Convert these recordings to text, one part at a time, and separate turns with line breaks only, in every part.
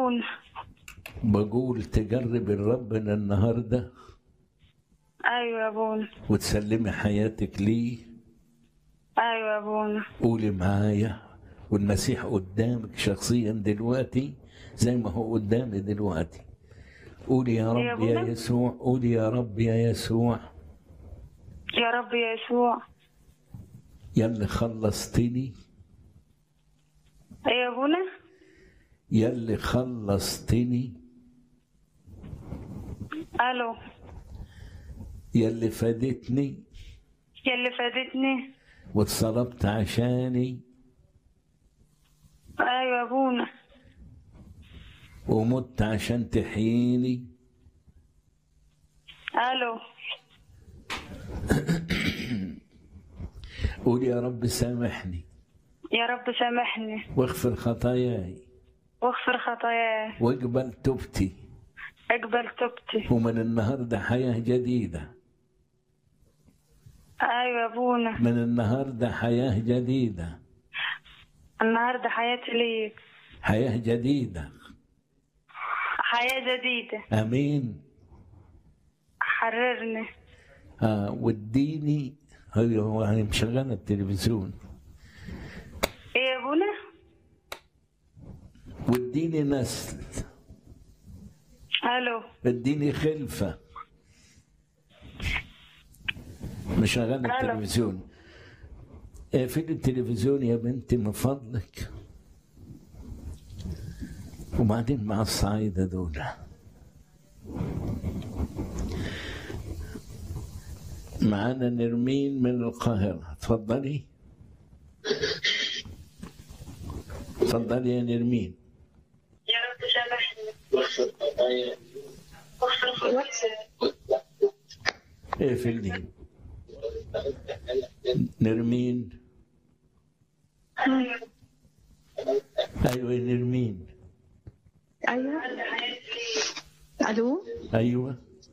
ابونا
بقول تجرب الرب النهارده
ايوه يا ابونا
وتسلمي حياتك ليه
ايوه يا ابونا
قولي معايا والمسيح قدامك شخصيا دلوقتي زي ما هو قدامي دلوقتي قولي يا
يا
رب يا
أبونا.
يسوع قولي يا رب يا يسوع
يا رب يا يسوع
يا اللي خلصتني
ايه يا ابونا
يا اللي خلصتني
الو
يا اللي فادتني
يا اللي فادتني
واتصلبت عشاني
ايوه يا ابونا
ومت عشان تحييني
الو
قولي يا رب سامحني
يا رب سامحني
واغفر خطاياي
واغفر خطاياي
واقبل توبتي
اقبل توبتي
ومن النهارده حياه جديده
ايوه يا ابونا
من النهارده حياه جديده
النهارده حياتي ليك
حياه جديده
حياة جديدة
امين
حررني
آه واديني هو هو يعني مشغله التلفزيون
ايه يا ابونا
واديني نسل
الو
اديني خلفه مشغله
ألو.
التلفزيون اقفلي التلفزيون يا بنتي من فضلك وبعدين مع الصعايدة دول معانا نرمين من القاهرة اتفضلي اتفضلي يا نرمين
يا رب سامحني
اقفل دي نرمين ايوه يا نرمين
ايوه الو
ايوه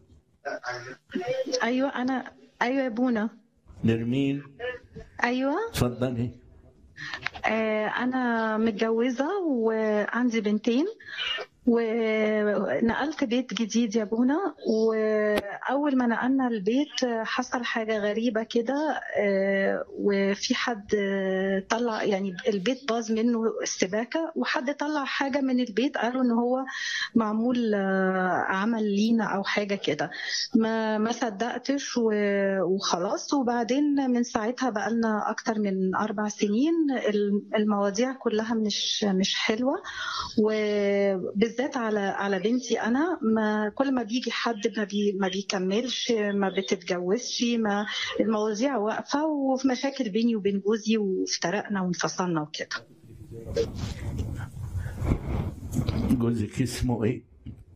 ايوه انا ايوه يا بونا
نرمين
ايوه
اتفضلي
آه انا متجوزه وعندي بنتين ونقلت بيت جديد يا بونا واول ما نقلنا البيت حصل حاجه غريبه كده آه، وفي حد آه، طلع يعني البيت باظ منه السباكه وحد طلع حاجه من البيت قالوا ان هو معمول آه، عمل لينا او حاجه كده ما ما صدقتش و- وخلاص وبعدين من ساعتها بقالنا اكتر من اربع سنين الم- المواضيع كلها مش مش حلوه وبالذات على على بنتي انا ما كل ما بيجي حد ما بي ما بيكملش ما بتتجوزش ما المواضيع واقفه وفي مشاكل بيني وبين جوزي وافترقنا وانفصلنا وكده
جوزك اسمه ايه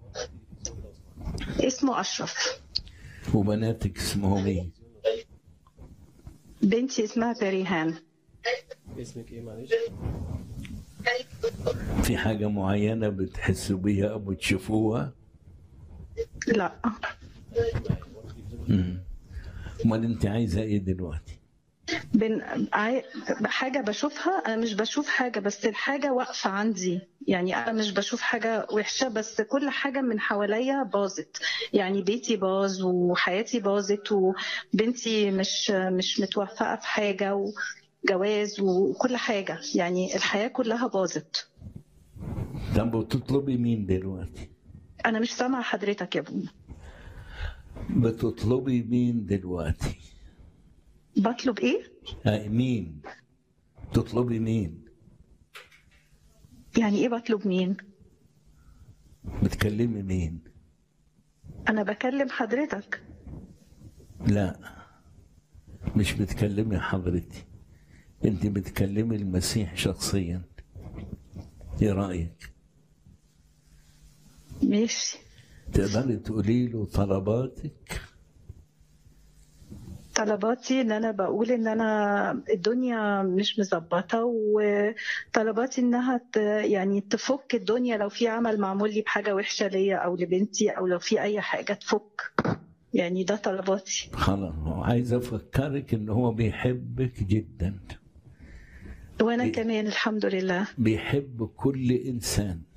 اسمه اشرف
وبناتك اسمهم ايه
بنتي اسمها بريهان
اسمك ايه معلش؟
في حاجة معينة بتحسوا بيها أو بتشوفوها
لا
مم. أمال أنت عايزة إيه دلوقتي
بن... عاي... حاجة بشوفها أنا مش بشوف حاجة بس الحاجة واقفة عندي يعني أنا مش بشوف حاجة وحشة بس كل حاجة من حواليا باظت يعني بيتي باظ وحياتي باظت وبنتي مش مش متوفقة في حاجة وجواز وكل حاجة يعني الحياة كلها باظت
طب وتطلبي مين دلوقتي
أنا مش سامعة حضرتك يا ابونا
بتطلبي مين دلوقتي
بطلب إيه؟
آه مين تطلبي مين
يعني إيه بطلب مين؟
بتكلمي مين
أنا بكلم حضرتك
لا مش بتكلمي حضرتي انت بتكلمي المسيح شخصيا ايه رايك
ماشي
تقدري تقولي له طلباتك
طلباتي ان انا بقول ان انا الدنيا مش مظبطه وطلباتي انها ت- يعني تفك الدنيا لو في عمل معمول لي بحاجه وحشه ليا او لبنتي او لو في اي حاجه تفك يعني ده طلباتي
خلاص عايز افكرك ان هو بيحبك جدا
وانا كمان الحمد لله
بيحب كل انسان